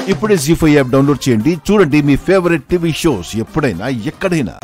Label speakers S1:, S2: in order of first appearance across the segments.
S1: ఇప్పుడే G five app download చేయండి చూడండి మీ ఫేవరెట్ టీవీ షోస్ ఎప్పుడైనా ఎక్కడైనా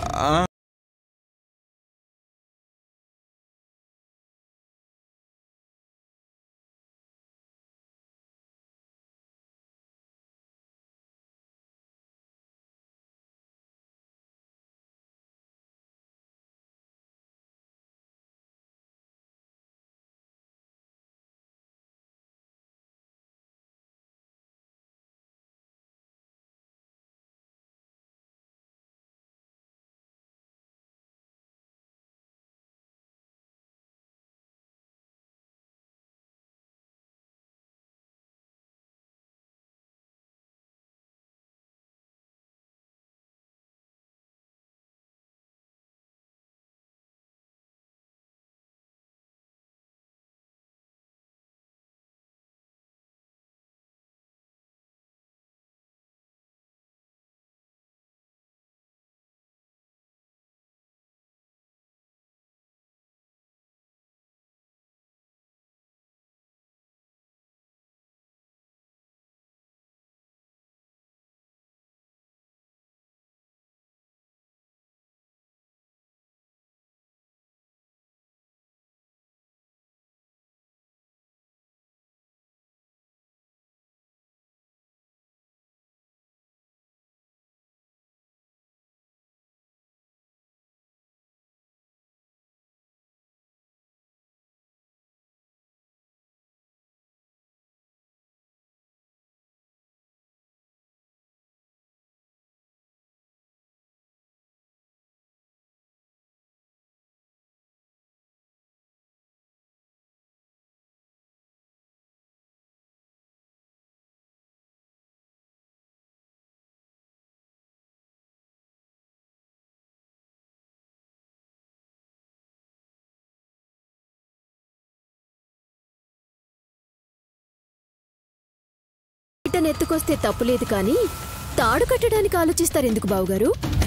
S2: ఇటను ఎత్తుకొస్తే తప్పులేదు కానీ తాడు కట్టడానికి ఆలోచిస్తారు ఎందుకు బావుగారు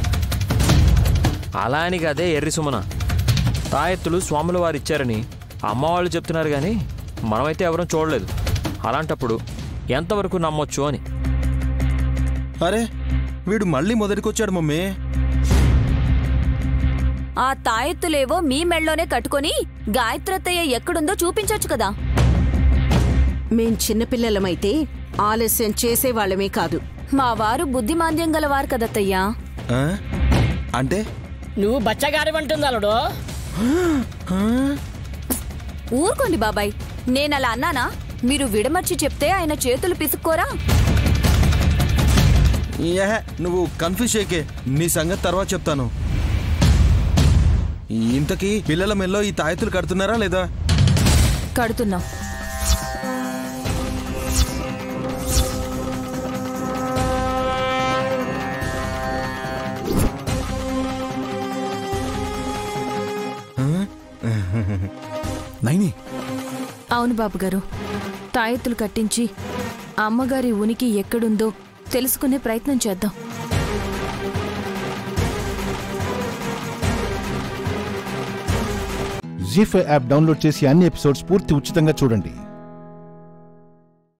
S3: అలా అని కాదే ఎర్రి సుమన తాయెత్తులు స్వాముల వారు ఇచ్చారని అమ్మవాళ్ళు చెప్తున్నారు కానీ మనమైతే ఎవరూ చూడలేదు అలాంటప్పుడు ఎంతవరకు నమ్మొచ్చు అని
S4: అరే వీడు మళ్ళీ మొదటికొచ్చాడు మమ్మీ
S5: ఆ తాయెత్తులేవో మీ మెళ్ళలోనే కట్టుకొని గాయత్రత్తయ్య ఎక్కడుందో చూపించొచ్చు కదా
S6: మేం చిన్నపిల్లలమైతే ఆలస్యం చేసేవాళ్ళమే కాదు
S5: మా వారు బుద్ధిమాంద్యం గలవారు కదత్తయ్యా
S4: ఆ? అంటే
S7: నువ్వు బచ్చగారి అంటుంది
S5: ఊరుకోండి బాబాయ్ నేనలా అన్నానా మీరు విడమర్చి చెప్తే ఆయన చేతులు పిసుక్కోరా
S4: ఏహే నువ్వు కన్ఫ్యూజ్ చేయకే నీ సంగతి తర్వాత చెప్తాను ఇంతకీ పిల్లల మెల్లో ఈ తాయెత్తులు కడుతున్నారా లేదా
S5: కడుతున్నాం
S8: నైని
S5: అవును బాబుగారు తాయెత్తులు కట్టించి అమ్మగారి ఉనికి ఎక్కడుందో తెలుసుకునే ప్రయత్నం చేద్దాం
S1: జీ ఫైవ్ యాప్ డౌన్లోడ్ చేసి అన్ని ఎపిసోడ్స్ పూర్తి ఉచితంగా చూడండి